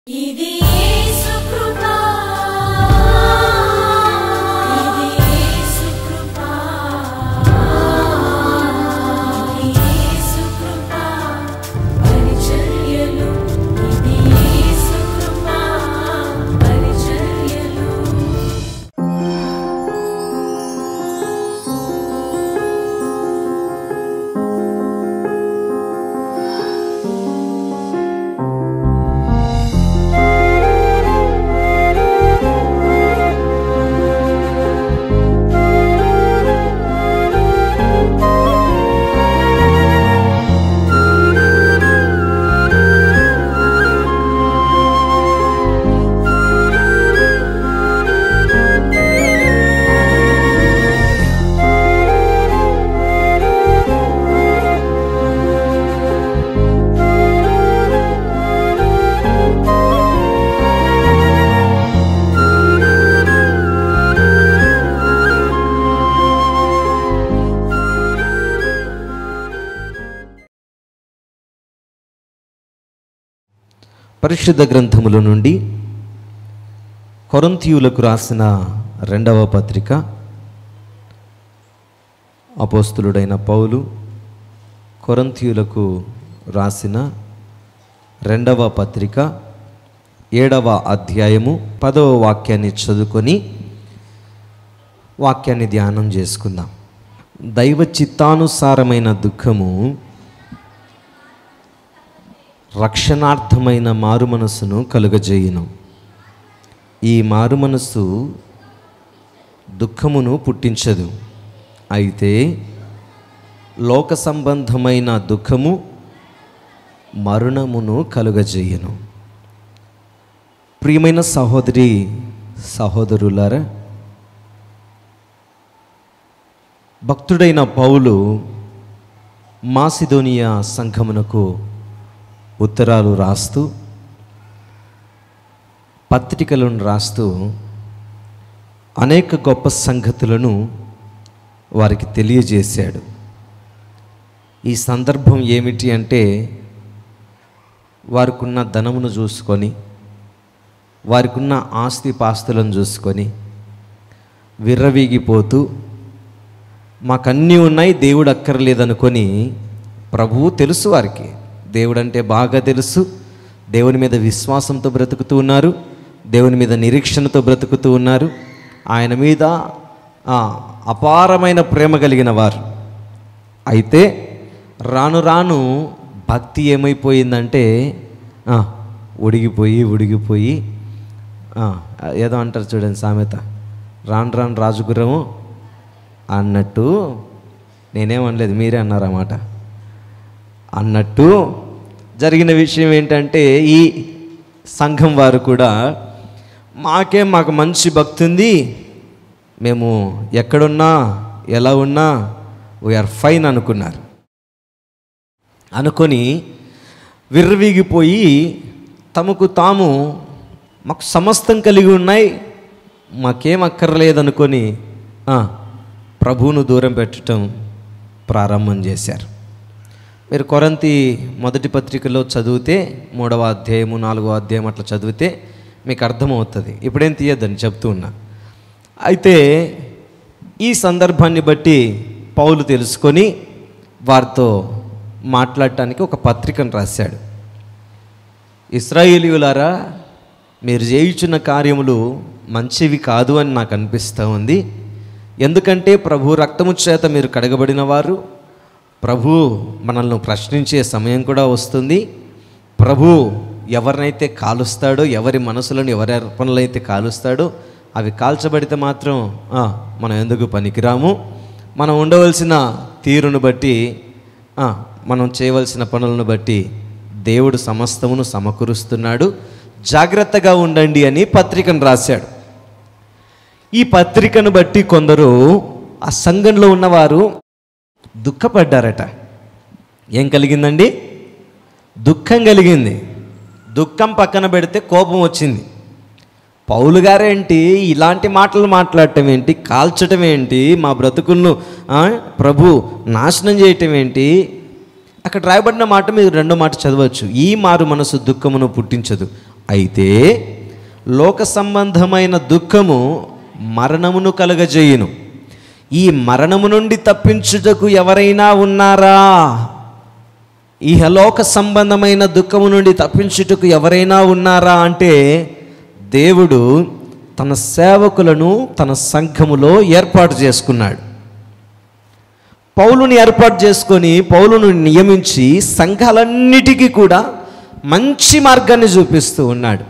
ఇది యేసు కృపా ఇది యేసు కృపా ఇది యేసు కృపా పరిచర్యలు ఇది యేసు కృపా పరిచర్యలు పరిశుద్ధ గ్రంథముల నుండి కొరంతియులకు రాసిన రెండవ పత్రిక అపోస్తులుడైన పౌలు కొరంతియులకు రాసిన రెండవ పత్రిక ఏడవ అధ్యాయము పదవ వాక్యాన్ని చదువుకొని వాక్యాన్ని ధ్యానం చేసుకుందాం దైవ చిత్తానుసారమైన దుఃఖము రక్షణార్థమైన మారు మనస్సును కలుగజేయును ఈ మారు మనస్సు దుఃఖమును పుట్టించదు అయితే లోక సంబంధమైన దుఃఖము మరణమును కలుగజేయును ప్రియమైన సహోదరి సహోదరులారా భక్తుడైన పౌలు మాసిదోనియా సంఘమునకు ఉత్తరాలు రాస్తూ పత్రికలను రాస్తూ అనేక గొప్ప సంగతులను వారికి తెలియజేశాడు ఈ సందర్భం ఏమిటి అంటే వారికున్న ధనమును చూసుకొని వారికున్న ఆస్తి పాస్తులను చూసుకొని విర్రవీగిపోతూ మాకన్నీ ఉన్నాయి దేవుడు అక్కర్లేదనుకొని ప్రభువు తెలుసు వారికి దేవుడు అంటే బాగా తెలుసు దేవుని మీద విశ్వాసంతో బ్రతుకుతూ ఉన్నారు దేవుని మీద నిరీక్షణతో బ్రతుకుతూ ఉన్నారు ఆయన మీద ఆ, అపారమైన ప్రేమ కలిగిన వారు అయితే రాను రాను భక్తి ఏమైపోయిందంటే ఆ, ఉడిగిపోయి ఉడిగిపోయి ఆ, ఏదో అంటారు చూడండి సామెత రాను రాను రాజుగుర్రము అన్నట్టు నేనేమనలేదు మీరే అన్నారన్నమాట అన్నట్టు జరిగిన విషయం ఏంటంటే ఈ సంఘం వారు కూడా మాకే మాకు మంచి భక్తి ఉంది మేము ఎక్కడున్నా ఎలా ఉన్నా వీఆర్ ఫైన్ అనుకున్నారు అనుకొని విర్రవీగిపోయి తమకు తాము మాకు సమస్తం కలిగి ఉన్నాయి మాకేం అక్కర్లేదనుకొని ఆ, ప్రభువును దూరం పెట్టడం ప్రారంభం చేశారు మీరు కొరంతి మొదటి పత్రికలో చదివితే మూడవ అధ్యాయము నాలుగో అధ్యాయం అట్లా చదివితే మీకు అర్థమవుతుంది ఇప్పుడేం తీయద్దని చెప్తూ ఉన్నా అయితే ఈ సందర్భాన్ని బట్టి పౌలు తెలుసుకొని వారితో మాట్లాడటానికి ఒక పత్రికను రాశాడు ఇస్రాయేలీయులారా మీరు చేయుచున్న కార్యములు మంచివి కాదు అని నాకు అనిపిస్తూ ఉంది ఎందుకంటే ప్రభు రక్తము చేత మీరు కడగబడిన వారు ప్రభు మనల్ని ప్రశ్నించే సమయం కూడా వస్తుంది ప్రభు ఎవరినైతే కాలుస్తాడో ఎవరి మనసులను ఎవరి అర్పణలైతే కాలుస్తాడో అవి కాల్చబడితే మాత్రం ఆ, మనం ఎందుకు పనికిరాము మనం ఉండవలసిన తీరును బట్టి ఆ, మనం చేయవలసిన పనులను బట్టి దేవుడు సమస్తమును సమకూరుస్తున్నాడు జాగ్రత్తగా ఉండండి అని పత్రికను రాశాడు ఈ పత్రికను బట్టి కొందరు ఆ సంఘంలో ఉన్నవారు దుఃఖపడ్డారట ఏం కలిగిందండి దుఃఖం కలిగింది దుఃఖం పక్కన పెడితే కోపం వచ్చింది పౌలు గారేంటి ఇలాంటి మాటలు మాట్లాడటం ఏంటి కాల్చటం ఏంటి మా బ్రతుకులను ఆ, ప్రభు నాశనం చేయటం ఏంటి అక్కడ రాయబడిన మాట మీరు రెండో మాట చదవచ్చు ఈ మారు మనసు దుఃఖమును పుట్టించదు అయితే లోక సంబంధమైన దుఃఖము మరణమును కలగజేయును ఈ మరణము నుండి తప్పించుటకు ఎవరైనా ఉన్నారా ఈ హలోక సంబంధమైన దుఃఖము నుండి తప్పించుటకు ఎవరైనా ఉన్నారా అంటే దేవుడు తన సేవకులను తన సంఘములో ఏర్పాటు చేసుకున్నాడు పౌలుని ఏర్పాటు చేసుకొని పౌలును నియమించి సంఘాలన్నిటికీ కూడా మంచి మార్గాన్ని చూపిస్తూ ఉన్నాడు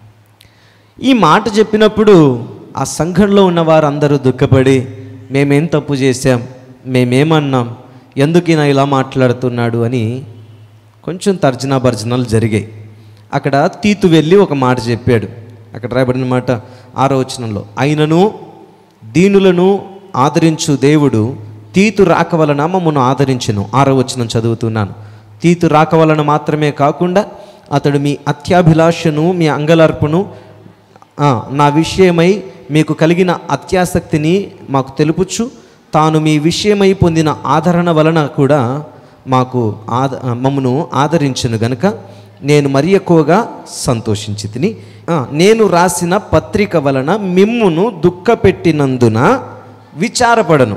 ఈ మాట చెప్పినప్పుడు ఆ సంఘంలో ఉన్న వారందరూ దుఃఖపడి మేమేం తప్పు చేశాం మేమేమన్నాం ఎందుకు ఈయన ఇలా మాట్లాడుతున్నాడు అని కొంచెం తర్జనా భర్జనాలు జరిగాయి అక్కడ తీతు వెళ్ళి ఒక మాట చెప్పాడు అక్కడ రాయబడిన మాట ఆరో వచనంలో అయినను దీనులను ఆదరించు దేవుడు తీతు రాక వలన మమ్మను ఆదరించును ఆరో వచనం చదువుతున్నాను తీతు రాక వలన మాత్రమే కాకుండా అతడు మీ అత్యాభిలాషను మీ అంగలార్పును ఆ, నా విషయమై మీకు కలిగిన అత్యాసక్తిని మాకు తెలుపుచు తాను మీ విషయమై పొందిన ఆదరణ వలన కూడా మాకు ఆద మమ్మను ఆదరించను గనుక నేను మరి ఎక్కువగా సంతోషించి తిని నేను రాసిన పత్రిక వలన మిమ్మును దుఃఖపెట్టినందున విచారపడను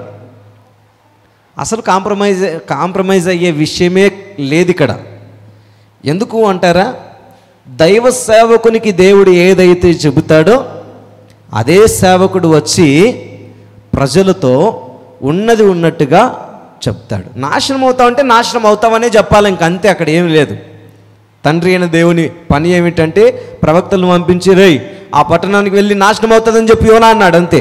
అసలు కాంప్రమైజ్ కాంప్రమైజ్ అయ్యే విషయమే లేదు ఇక్కడ ఎందుకు అంటారా దైవ సేవకునికి దేవుడు ఏదైతే చెబుతాడో అదే సేవకుడు వచ్చి ప్రజలతో ఉన్నది ఉన్నట్టుగా చెప్తాడు నాశనం అవుతావు అంటే నాశనం అవుతావనే చెప్పాలి ఇంక అంతే అక్కడ ఏమి లేదు తండ్రి అయిన దేవుని పని ఏమిటంటే ప్రవక్తలను పంపించి రేయ్ ఆ పట్టణానికి వెళ్ళి నాశనం అవుతుందని చెప్పి యోనా అన్నాడు అంతే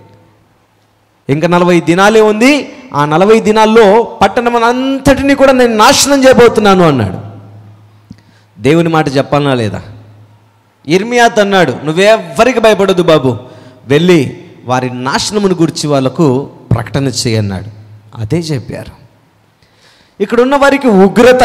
ఇంకా నలభై దినాలే ఉంది ఆ నలభై దినాల్లో పట్టణం అంతటిని కూడా నేను నాశనం చేయబోతున్నాను అన్నాడు దేవుని మాట చెప్పాలనా లేదా ఇర్మియాత్ అన్నాడు నువ్వెవ్వరికి భయపడదు బాబు వెళ్ళి వారి నాశనమును గురించి వాళ్ళకు ప్రకటన చేయన్నాడు అదే చెప్పారు ఇక్కడున్న వారికి ఉగ్రత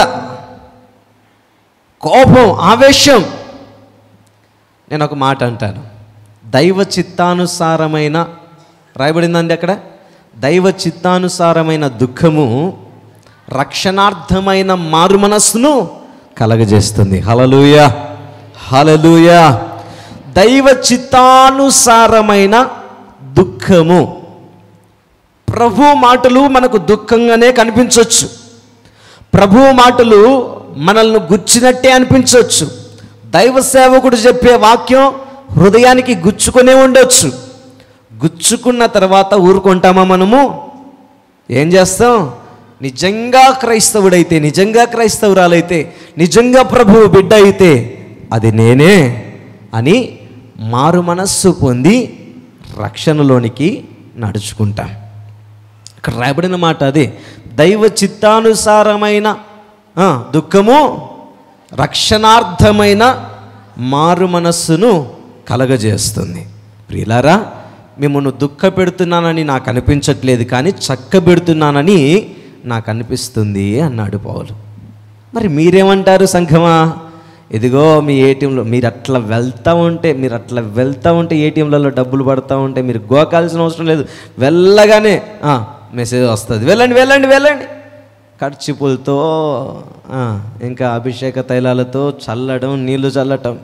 కోపం ఆవేశం నేను ఒక మాట అంటాను దైవ చిత్తానుసారమైన రాయబడిందండి అక్కడ దైవ చిత్తానుసారమైన దుఃఖము రక్షణార్థమైన మారు మనస్సును కలగజేస్తుంది హలలుయ హలలుయ దైవ చిత్తానుసారమైన దుఃఖము ప్రభు మాటలు మనకు దుఃఖంగానే కనిపించవచ్చు ప్రభు మాటలు మనల్ని గుచ్చినట్టే అనిపించవచ్చు దైవ సేవకుడు చెప్పే వాక్యం హృదయానికి గుచ్చుకునే ఉండొచ్చు గుచ్చుకున్న తర్వాత ఊరుకుంటామా మనము ఏం చేస్తాం నిజంగా క్రైస్తవుడైతే నిజంగా క్రైస్తవురాలైతే నిజంగా ప్రభువు బిడ్డ అయితే అది నేనే అని మారు మనస్సు పొంది రక్షణలోనికి నడుచుకుంటాం ఇక్కడ రాయబడిన మాట అదే దైవ చిత్తానుసారమైన ఆ, దుఃఖము రక్షణార్థమైన మారు మనస్సును కలగజేస్తుంది ప్రియులారా మిమ్మల్ని దుఃఖ పెడుతున్నానని నాకు అనిపించట్లేదు కానీ చక్క పెడుతున్నానని నాకు అనిపిస్తుంది అన్నాడు పౌలు మరి మీరేమంటారు సంఘమా ఇదిగో మీ ఏటీఎంలో మీరు అట్లా వెళ్తూ ఉంటే మీరు అట్లా వెళ్తూ ఉంటే ఏటీఎంలలో డబ్బులు పడతా ఉంటే మీరు గోకాల్సిన అవసరం లేదు వెళ్ళగానే ఆ, మెసేజ్ వస్తుంది వెళ్ళండి వెళ్ళండి వెళ్ళండి కర్చిపులతో ఆ, ఇంకా అభిషేక తైలాలతో చల్లడం నీళ్లు చల్లటం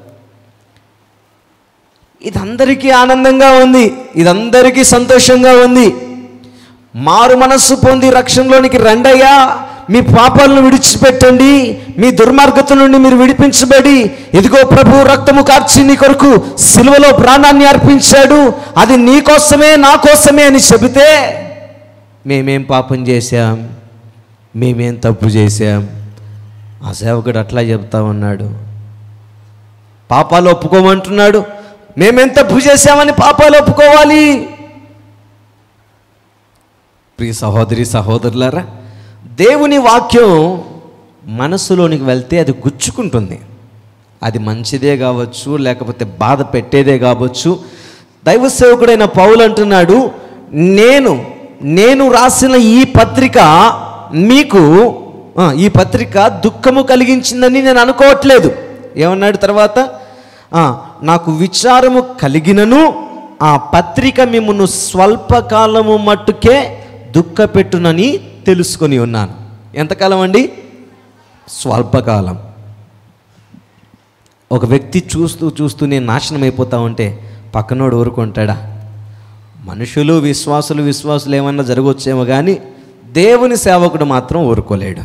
ఇదందరికీ ఆనందంగా ఉంది ఇదందరికీ సంతోషంగా ఉంది మారు మనస్సు పొంది రక్షణలోనికి రండయ్యా మీ పాపాలను విడిచిపెట్టండి మీ దుర్మార్గత నుండి మీరు విడిపించబడి ఇదిగో ప్రభు రక్తము కార్చి నీ కొరకు సిలువలో ప్రాణాన్ని అర్పించాడు అది నీ కోసమే నా కోసమే అని చెబితే మేమేం పాపం చేశాం మేమేం తప్పు చేశాం ఆ సేవకుడు అట్లా చెప్తా ఉన్నాడు పాపాలు ఒప్పుకోమంటున్నాడు మేమేం తప్పు చేశామని పాపాలు ఒప్పుకోవాలి ప్రియ సహోదరి సహోదరులారా దేవుని వాక్యం మనసులోనికి వెళ్తే అది గుచ్చుకుంటుంది అది మంచిదే కావచ్చు లేకపోతే బాధ పెట్టేదే కావచ్చు దైవ సేవకుడైన పౌలు అంటున్నాడు నేను నేను రాసిన ఈ పత్రిక మీకు ఆ, ఈ పత్రిక దుఃఖము కలిగించిందని నేను అనుకోవట్లేదు ఏమన్నాడు తర్వాత ఆ, నాకు విచారము కలిగినను ఆ పత్రిక మిమ్మను స్వల్పకాలము మట్టుకే దుఃఖపెట్టునని తెలుసుకొని ఉన్నాను ఎంతకాలం అండి స్వల్పకాలం ఒక వ్యక్తి చూస్తూ చూస్తూ నేను నాశనం అయిపోతా ఉంటే పక్కనోడు ఊరుకుంటాడా మనుషులు విశ్వాసులు విశ్వాసులు ఏమన్నా జరగవచ్చేమో కానీ దేవుని సేవకుడు మాత్రం ఊరుకోలేడు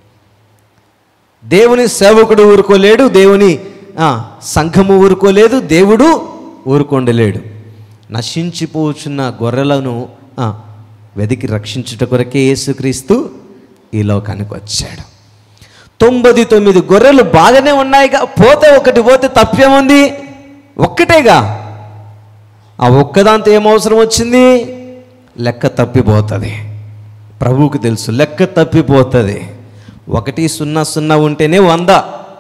దేవుని సేవకుడు ఊరుకోలేడు దేవుని ఆ, సంఘము ఊరుకోలేదు దేవుడు ఊరుకొండలేడు నశించిపోచున్న గొర్రెలను ఆ, వెదికి రక్షించుట కొరకే యేసుక్రీస్తు ఈ లోకానికి వచ్చాడు తొంభై తొమ్మిది గొర్రెలు బాగానే ఉన్నాయిగా పోతే ఒకటి పోతే తప్పేముంది ఒక్కటేగా ఆ ఒక్కదాంతో ఏం అవసరం వచ్చింది లెక్క తప్పిపోతుంది ప్రభువుకు తెలుసు లెక్క తప్పిపోతుంది ఒకటి సున్నా సున్నా ఉంటేనే వంద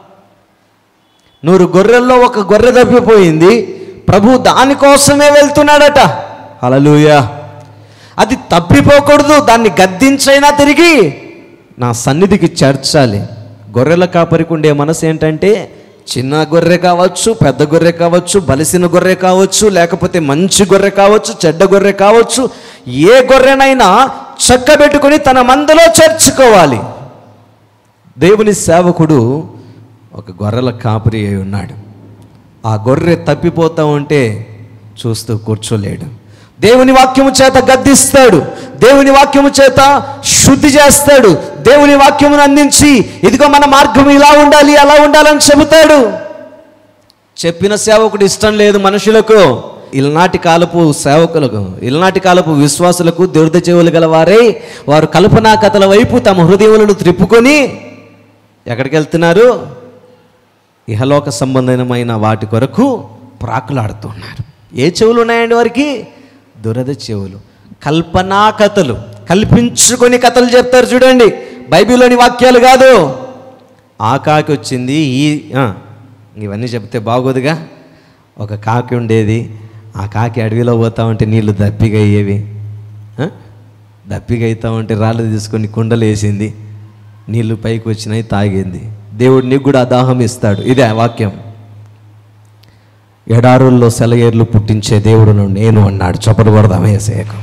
నూరు గొర్రెల్లో ఒక గొర్రె తప్పిపోయింది ప్రభు దానికోసమే వెళ్తున్నాడట హలలుయా అది తప్పిపోకూడదు దాన్ని గద్దించైనా తిరిగి నా సన్నిధికి చేర్చాలి గొర్రెల కాపరికి ఉండే మనసు ఏంటంటే చిన్న గొర్రె కావచ్చు పెద్ద గొర్రె కావచ్చు బలిసిన గొర్రె కావచ్చు లేకపోతే మంచి గొర్రె కావచ్చు చెడ్డ గొర్రె కావచ్చు ఏ గొర్రెనైనా చక్కబెట్టుకొని తన మందలో చేర్చుకోవాలి దేవుని సేవకుడు ఒక గొర్రెల కాపరి అయి ఉన్నాడు ఆ గొర్రె తప్పిపోతా ఉంటే చూస్తూ కూర్చోలేడు దేవుని వాక్యము చేత గద్దిస్తాడు దేవుని వాక్యము చేత శుద్ధి చేస్తాడు దేవుని వాక్యమును అందించి ఇదిగో మన మార్గం ఇలా ఉండాలి అలా ఉండాలని చెబుతాడు చెప్పిన సేవకుడు ఇష్టం లేదు మనుషులకు ఇలనాటి కాలపు సేవకులకు ఇలనాటి కాలపు విశ్వాసులకు దురద చెవులు గల వారై వారు కల్పనా కథల వైపు తమ హృదయములను త్రిప్పుకొని ఎక్కడికి వెళ్తున్నారు ఇహలోక సంబంధమైన వాటి కొరకు ప్రాకులాడుతున్నారు ఏ చెవులు ఉన్నాయండి వారికి దురద చెవులు కల్పనా కథలు కల్పించుకొని కథలు చెప్తారు చూడండి బైబిల్లోని వాక్యాలు కాదు ఆ కాకి వచ్చింది ఈ ఆ, ఇవన్నీ చెప్తే బాగోదుగా ఒక కాకి ఉండేది ఆ కాకి అడవిలో పోతా ఉంటే నీళ్లు దప్పిగా అయ్యేవి ఆ? దప్పిగా అవుతా ఉంటే రాళ్ళు తీసుకొని కుండలు వేసింది నీళ్లు పైకి వచ్చినాయి తాగింది దేవుడు నీకు కూడా ఆ దాహం ఇస్తాడు ఇదే ఆ వాక్యం ఎడారుల్లో సెలయేర్లు పుట్టించే దేవుడును నేను అన్నాడు చొప్పటి కొడదాం ఏసేయకు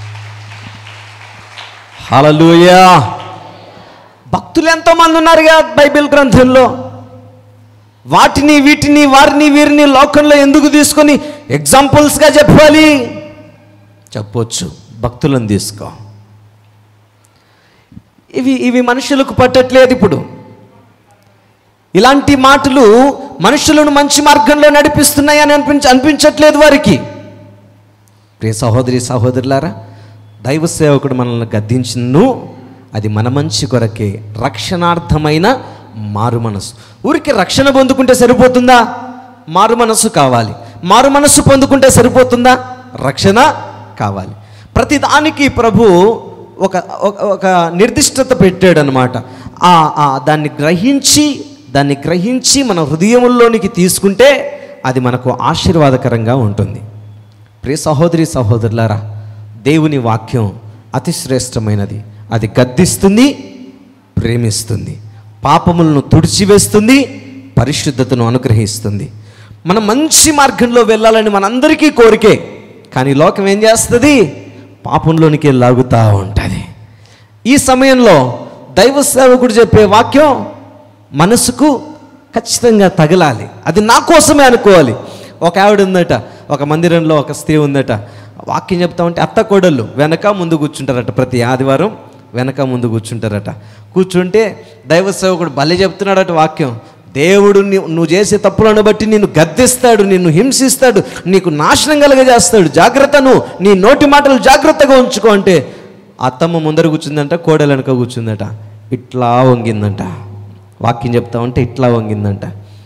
హల్లెలూయా భక్తులు ఎంతోమంది ఉన్నారుగా బైబిల్ గ్రంథంలో వాటిని వీటిని వారిని వీరిని లోకంలో ఎందుకు తీసుకొని ఎగ్జాంపుల్స్గా చెప్పాలి చెప్పొచ్చు భక్తులను తీసుకో ఇవి ఇవి మనుషులకు పట్టట్లేదు ఇప్పుడు ఇలాంటి మాటలు మనుషులను మంచి మార్గంలో నడిపిస్తున్నాయని అనిపించ అనిపించట్లేదు వారికి ప్రియ సహోదరి సహోదరులారా దైవ సేవకుడు మనల్ని గద్దించిను అది మన మంచి కొరకే రక్షణార్థమైన మారు మనసు ఊరికి రక్షణ పొందుకుంటే సరిపోతుందా మారు మనసు కావాలి మారు మనస్సు పొందుకుంటే సరిపోతుందా రక్షణ కావాలి ప్రతిదానికి ప్రభు ఒక ఒక- ఒక నిర్దిష్టత పెట్టాడనమాట ఆ ఆ దాన్ని గ్రహించి దాన్ని గ్రహించి మన హృదయముల్లోనికి తీసుకుంటే అది మనకు ఆశీర్వాదకరంగా ఉంటుంది ప్రియ సహోదరి సహోదరులారా దేవుని వాక్యం అతి శ్రేష్టమైనది అది గద్దిస్తుంది ప్రేమిస్తుంది పాపములను తుడిచివేస్తుంది పరిశుద్ధతను అనుగ్రహిస్తుంది మనం మంచి మార్గంలో వెళ్ళాలని మనందరికీ కోరికే కానీ లోకం ఏం చేస్తుంది పాపంలోనికి లాగుతూ ఉంటుంది ఈ సమయంలో దైవ సేవకుడు చెప్పే వాక్యం మనసుకు ఖచ్చితంగా తగలాలి అది నా కోసమే అనుకోవాలి ఒక ఆవిడ ఉందట ఒక మందిరంలో ఒక స్త్రీ ఉందట వాక్యం చెప్తా ఉంటే అత్త కోడళ్ళు వెనక ముందు కూర్చుంటారట ప్రతి ఆదివారం వెనక ముందు కూర్చుంటారట కూర్చుంటే దైవ సేవకుడు భలే చెప్తున్నాడట వాక్యం దేవుడు నీ- నువ్వు చేసే తప్పులను బట్టి నిన్ను గద్దిస్తాడు నిన్ను హింసిస్తాడు నీకు నాశనం కలగజేస్తాడు జాగ్రత్తను నీ నోటి మాటలు జాగ్రత్తగా ఉంచుకో అంటే అత్తమ్మ ముందర కూర్చుందంట కోడలు వెనక కూర్చుందట ఇట్లా వంగిందంట వాక్యం చెప్తా ఉంటే ఇట్లా వంగిందంట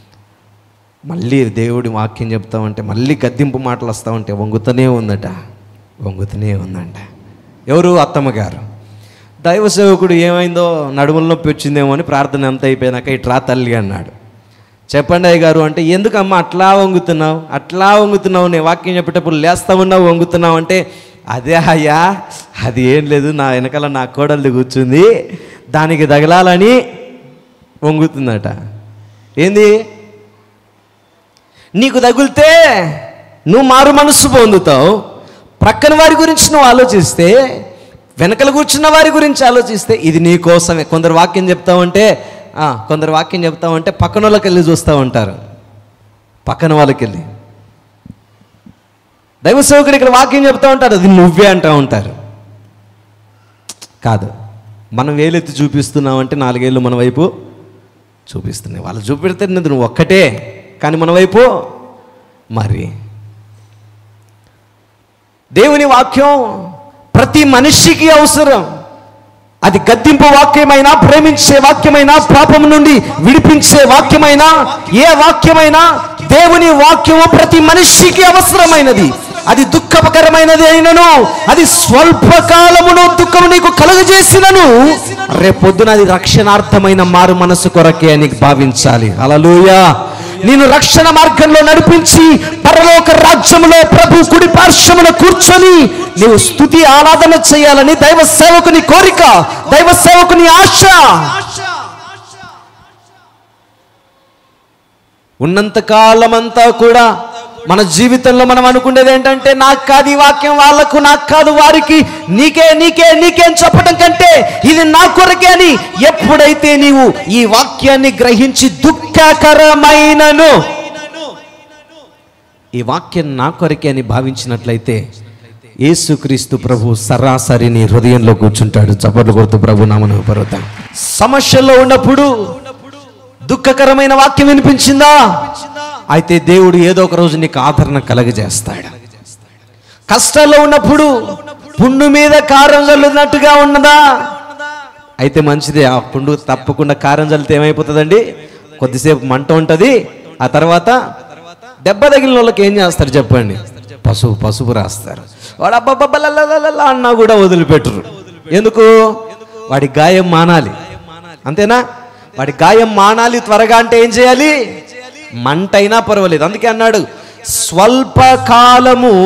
మళ్ళీ దేవుడి వాక్యం చెప్తా ఉంటే మళ్ళీ గద్దింపు మాటలు వస్తూ ఉంటే వంగుతూనే ఉందట వంగుతూనే ఉందంట ఎవరు అత్తమ్మ గారు దైవ సేవకుడు ఏమైందో నడుముల నొప్పి వచ్చిందేమో అని ప్రార్థన అంతా అయిపోయినాక ఇట్లా తల్లి అన్నాడు చెప్పండి అయ్య గారు అంటే ఎందుకమ్మ అట్లా వంగుతున్నావు అట్లా వంగుతున్నావు నేను వాక్యం చెప్పేటప్పుడు లేస్తా ఉన్నావు వంగుతున్నావు అంటే అదే అయ్యా అది ఏం లేదు నా వెనకాల నా కోడలిది కూర్చుంది దానికి తగలాలని వంగుతుందట ఏంది నీకు తగిలితే నువ్వు మారు మనస్సు పొందుతావు ప్రక్కన వారి గురించి నువ్వు ఆలోచిస్తే వెనకల కూర్చున్న వారి గురించి ఆలోచిస్తే ఇది నీ కోసమే కొందరు వాక్యం చెప్తామంటే ఆ, కొందరు వాక్యం చెప్తామంటే పక్కన వాళ్ళకి వెళ్ళి చూస్తూ ఉంటారు పక్కన వాళ్ళకి వెళ్ళి దైవ సేవకుడు ఇక్కడ వాక్యం చెప్తా ఉంటారు అది నువ్వే అంటూ ఉంటారు కాదు మనం వేలెత్తి చూపిస్తున్నామంటే నాలుగేళ్ళు మన వైపు చూపిస్తున్నాయి వాళ్ళు చూపెడితే నువ్వు ఒక్కటే కానీ మన వైపు మరి దేవుని వాక్యం ప్రతి మనిషికి అవసరం అది గద్దింపు వాక్యమైనా ప్రేమించే వాక్యమైనా పాపం నుండి విడిపించే వాక్యమైనా ఏ వాక్యమైనా దేవుని వాక్యము ప్రతి మనిషికి అవసరమైనది అది దుఃఖకరమైనది అయినను అది స్వల్పకాలమును దుఃఖము నీకు కలుగజేసినను రేపొద్దున అది రక్షణార్థమైన మారు మనసు కొరకే అని భావించాలి అలలుయా నేను రక్షణ మార్గంలో నడిపించి పరలోక రాజ్యములో ప్రభు కుడి పార్శ్వమున కూర్చొని నీవు స్థుతి ఆరాధన చేయాలని దైవ సేవకుని కోరిక దైవ సేవకుని ఆశ ఉన్నంత కాలమంతా కూడా మన జీవితంలో మనం అనుకునేది ఏంటంటే నాకు కాదు ఈ వాక్యం వాళ్ళకు నాకు కాదు వారికి నీకే నీకే నీకే అని చెప్పడం కంటే ఇది నా కొరకే అని ఎప్పుడైతే నీవు ఈ వాక్యాన్ని గ్రహించి దుఃఖకరమైనను ఈ వాక్యం నా కొరకే అని భావించినట్లయితే యేసుక్రీస్తు ప్రభు సరాసరి నీ హృదయంలో కూర్చుంటాడు చప్పట్లు కొడుతూ ప్రభు నామను పర్వతం సమస్యల్లో ఉన్నప్పుడు దుఃఖకరమైన వాక్యం వినిపించిందా అయితే దేవుడు ఏదో ఒక రోజు నీకు ఆదరణ కలగజేస్తాడు కష్టాల్లో ఉన్నప్పుడు పుండు మీద కారం చల్లున్నట్టుగా ఉన్నదా అయితే మంచిదే ఆ పుండు తప్పకుండా కారం చల్లితే ఏమైపోతుందండి కొద్దిసేపు మంట ఉంటుంది ఆ తర్వాత దెబ్బ తగిలిన వాళ్ళకి ఏం చేస్తారు చెప్పండి పసుపు పసుపు రాస్తారు వాడు అబ్బబ్బబ్బలలలలల అన్నా కూడా వదిలిపెట్టరు ఎందుకు వాడి గాయం మానాలి అంతేనా వాడి గాయం మానాలి త్వరగా అంటే ఏం చేయాలి మంట అయినా పర్వాలేదు అందుకే అన్నాడు స్వల్పకాలము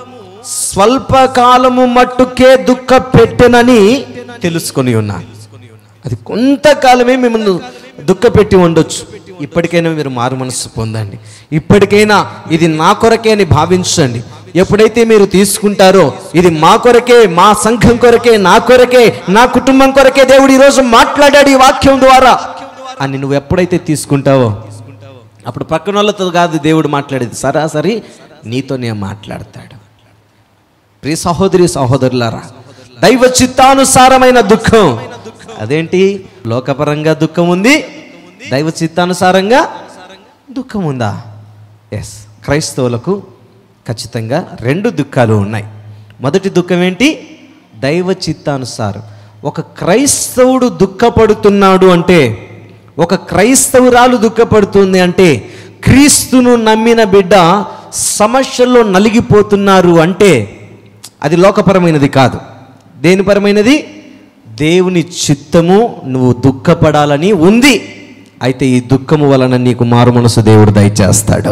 స్వల్పకాలము మట్టుకే దుఃఖ పెట్టెనని తెలుసుకొని ఉన్నాను అది కొంతకాలమే మిమ్మల్ని దుఃఖపెట్టి ఉండొచ్చు ఇప్పటికైనా మీరు మారు మనసు పొందండి ఇప్పటికైనా ఇది నా కొరకే అని భావించండి ఎప్పుడైతే మీరు తీసుకుంటారో ఇది మా కొరకే మా సంఘం కొరకే నా కొరకే నా కుటుంబం కొరకే దేవుడు ఈరోజు మాట్లాడాడు ఈ వాక్యం ద్వారా అని నువ్వు ఎప్పుడైతే తీసుకుంటావో అప్పుడు పక్కన వాళ్ళతో కాదు దేవుడు మాట్లాడేది సరాసరి నీతోనే మాట్లాడతాడు ప్రియ సహోదరి సహోదరులారా దైవ చిత్తానుసారమైన దుఃఖం అదేంటి లోకపరంగా దుఃఖం ఉంది దైవ చిత్తానుసారంగా దుఃఖం ఉందా ఎస్ క్రైస్తవులకు ఖచ్చితంగా రెండు దుఃఖాలు ఉన్నాయి మొదటి దుఃఖం ఏంటి దైవ చిత్తానుసారం ఒక క్రైస్తవుడు దుఃఖపడుతున్నాడు అంటే ఒక క్రైస్తవురాలు దుఃఖపడుతుంది అంటే క్రీస్తును నమ్మిన బిడ్డ సమస్యల్లో నలిగిపోతున్నారు అంటే అది లోకపరమైనది కాదు దేనిపరమైనది దేవుని చిత్తము నువ్వు దుఃఖపడాలని ఉంది అయితే ఈ దుఃఖము వలన నీకు మారు మనసు దేవుడు దయచేస్తాడు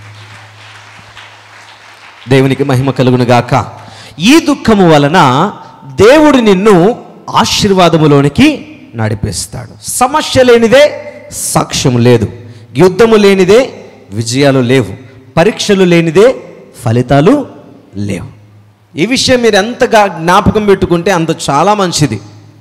దేవునికి మహిమ కలుగును గాక ఈ దుఃఖము వలన దేవుడు నిన్ను ఆశీర్వాదములోనికి నడిపిస్తాడు సమస్య లేనిదే సాక్ష్యం లేదు యుద్ధము లేనిదే విజయాలు లేవు పరీక్షలు లేనిదే ఫలితాలు లేవు ఈ విషయం మీరు ఎంతగా జ్ఞాపకం పెట్టుకుంటే అంత చాలా మంచిది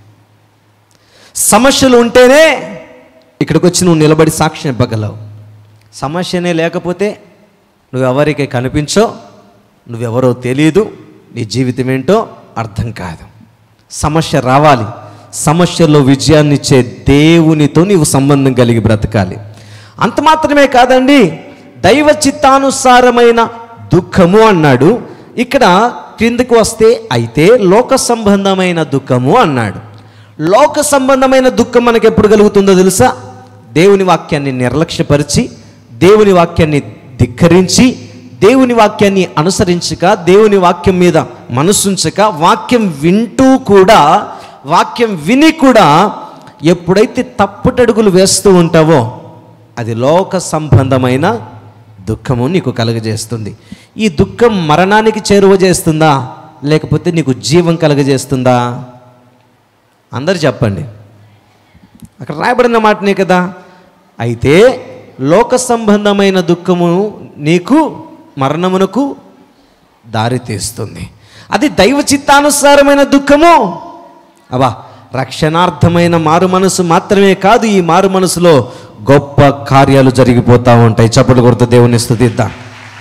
సమస్యలు ఉంటేనే ఇక్కడికి వచ్చి నువ్వు నిలబడి సాక్ష్యం ఇవ్వగలవు సమస్యనే లేకపోతే నువ్వెవరికి కనిపించో నువ్వెవరో తెలియదు నీ జీవితం ఏంటో అర్థం కాదు సమస్య రావాలి సమస్యల్లో విజయాన్ని ఇచ్చే దేవునితో నీవు సంబంధం కలిగి బ్రతకాలి అంత మాత్రమే కాదండి దైవ చిత్తానుసారమైన దుఃఖము అన్నాడు ఇక్కడ క్రిందకు వస్తే అయితే లోక సంబంధమైన దుఃఖము అన్నాడు లోక సంబంధమైన దుఃఖం మనకు ఎప్పుడు కలుగుతుందో తెలుసా దేవుని వాక్యాన్ని నిర్లక్ష్యపరిచి దేవుని వాక్యాన్ని ధిక్కరించి దేవుని వాక్యాన్ని అనుసరించక దేవుని వాక్యం మీద మనసుంచక వాక్యం వింటూ కూడా వాక్యం విని కూడా ఎప్పుడైతే తప్పుటడుగులు వేస్తూ ఉంటావో అది లోక సంబంధమైన దుఃఖము నీకు కలుగజేస్తుంది ఈ దుఃఖం మరణానికి చేరువ చేస్తుందా లేకపోతే నీకు జీవం కలుగజేస్తుందా అందరు చెప్పండి అక్కడ రాయబడిన మాటనే కదా అయితే లోక సంబంధమైన దుఃఖము నీకు మరణమునకు దారి తీస్తుంది అది దైవ చిత్తానుసారమైన దుఃఖము అబ్బా రక్షణార్థమైన మారు మనసు మాత్రమే కాదు ఈ మారు మనసులో గొప్ప కార్యాలు జరిగిపోతూ ఉంటాయి చప్పటి కొడుతూ దేవుని స్థుతిద్దాం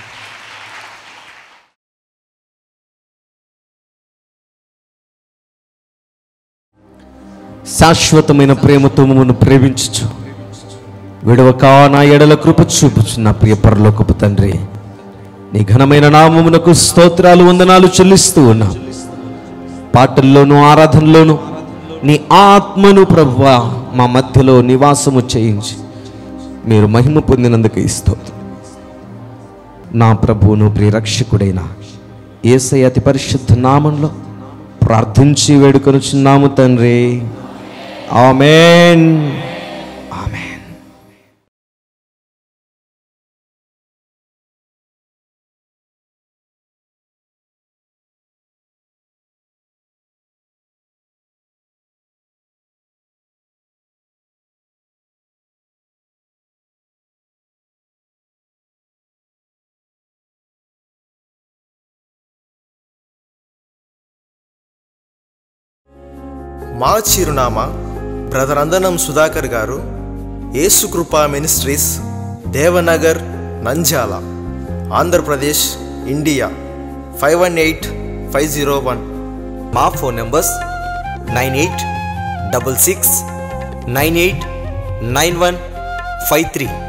శాశ్వతమైన ప్రేమతో మమ్మల్ని ప్రేమించు విడవక నా ఎడల కృప చూపుచు నా ప్రియ పరలోకపు తండ్రి నీ ఘనమైన నామమునకు స్తోత్రాలు వందనాలు చెల్లిస్తూ ఉన్నా పాటల్లోనూ ఆరాధనలోనూ నీ ఆత్మను ప్రభువా మా మధ్యలో నివాసము చేయించి మీరు మహిమ పొందినందుకు ఇస్తూ నా ప్రభువును ప్రియరక్షకుడైన ఏసై అతి పరిశుద్ధ నామంలో ప్రార్థించి వేడుకొనుచున్నాము తండ్రి ఆమెన్ ఆమెన్ మా చిరునామా brother Andanam Sudhakar garu Yesukrupa ministries Devanagar Nanjala Andhra Pradesh India five one eight five zero one మా phone numbers nine eight double six nine eight nine one five three